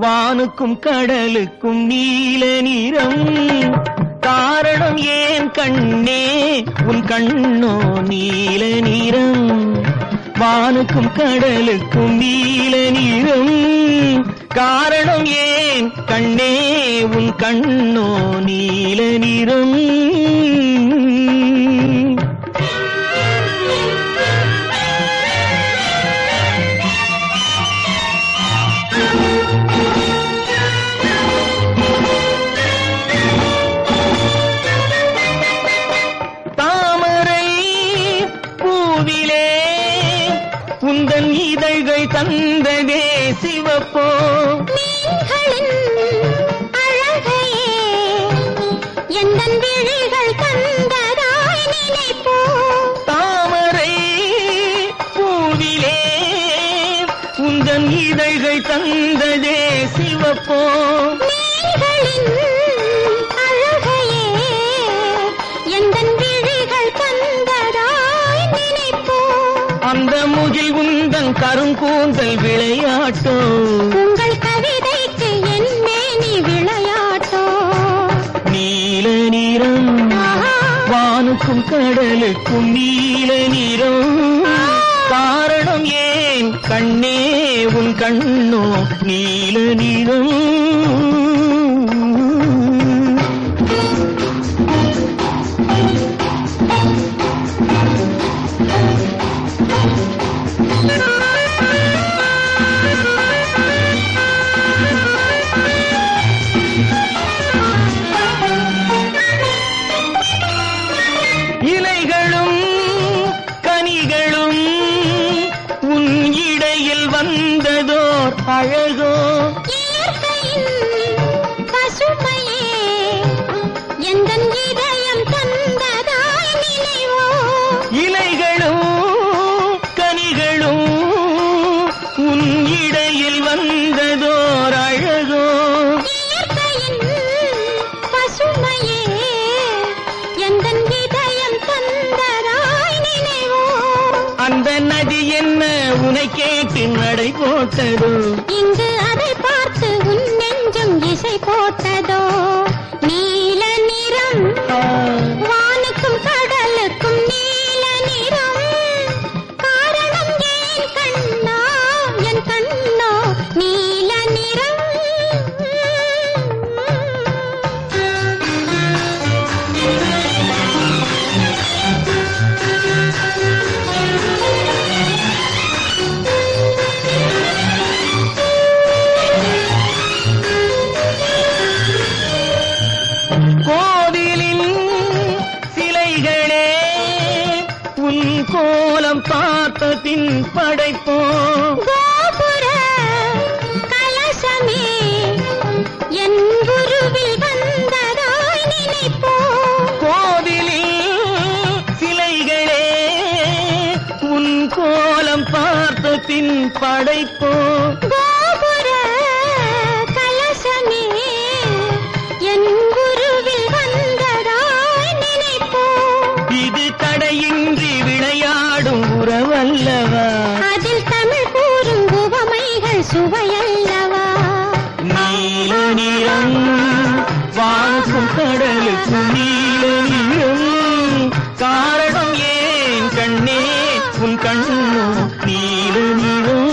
வானுக்கும் கடலுக்கும் நீல நிறம் காரணம் ஏன் கண்ணே உன் கண்ணோ நீல நிறம் வானுக்கும் கடலுக்கும் நீல நிறம் காரணம் ஏன் கண்ணே உன் கண்ணோ நீல நிறம் தாமரை பூவிலே உந்தன் இதழ்கள் தந்ததே சிவப்போ மீன்களின் அழகையே எந்தன் விழிகள் தந்ததாய் நினைப்போ தாமரை பூவிலே உந்தன் இதழ்கள் தந்ததே சிவப்போ மீன்களின் அழகையே எந்தன் விழிகள் தந்ததாய் நினைப்போ அந்த முகில் உந்தன் கருங்கூந்தல் விளையாட்டோ உங்கள் கவிதைக்கு என் மேனி விளையாட்டோ நீல நிறம் ஆஹா. வானுக்கும் கடலுக்கும் நீல நிறம் காரணம் ஏன் கண்ணே உன் கண்ணோ நீல நிறம் இலைகளும் கனிகளும் உன் இடையில் வந்ததோர் அழகோ இயற்கையின் பசுமையே எந்தன் இதயம் தந்ததாய் நினைவோ இலைகளும் கனிகளும் உன் இடையில் வந்ததோர் அழகோ இயற்கையின் பசுமையே எந்தன் இதயம் தந்ததாய் நினைவோ அந்த நதி என்ன உனை கேட்டு நடை போட்டதோ இங்கு அதை பார்த்து உன் நெஞ்சும் இசை போட்டதோ நீல நிறம் வானுக்கும் கடலுக்கும் நீல நிறம் காரணம் ஏன் கண்ணா என் கண்ணோ நீல நிறம் கோவிலின் சிலைகளே உன் கோலம் பார்த்த பின் படைப்போம் கோபுர கலசமே என் குருவில் வந்ததாய் நினைப்போ கோவிலில் சிலைகளே உன் கோலம் பார்த்த பின் படைப்போம் கோபுர கலசமே என் குருவில் வந்ததாய் நினைப்போ இது தடையின்றி விளையாடும் உறவல்லவா அதில் தமிழ் கூறும் உவமைகள் சுவையல்லவா நீல நிறம் வானுக்கும் கடலுக்கும் நீல நிறம் காரணம் ஏன் கண்ணே உன் கண்ணோ நீல நிறம்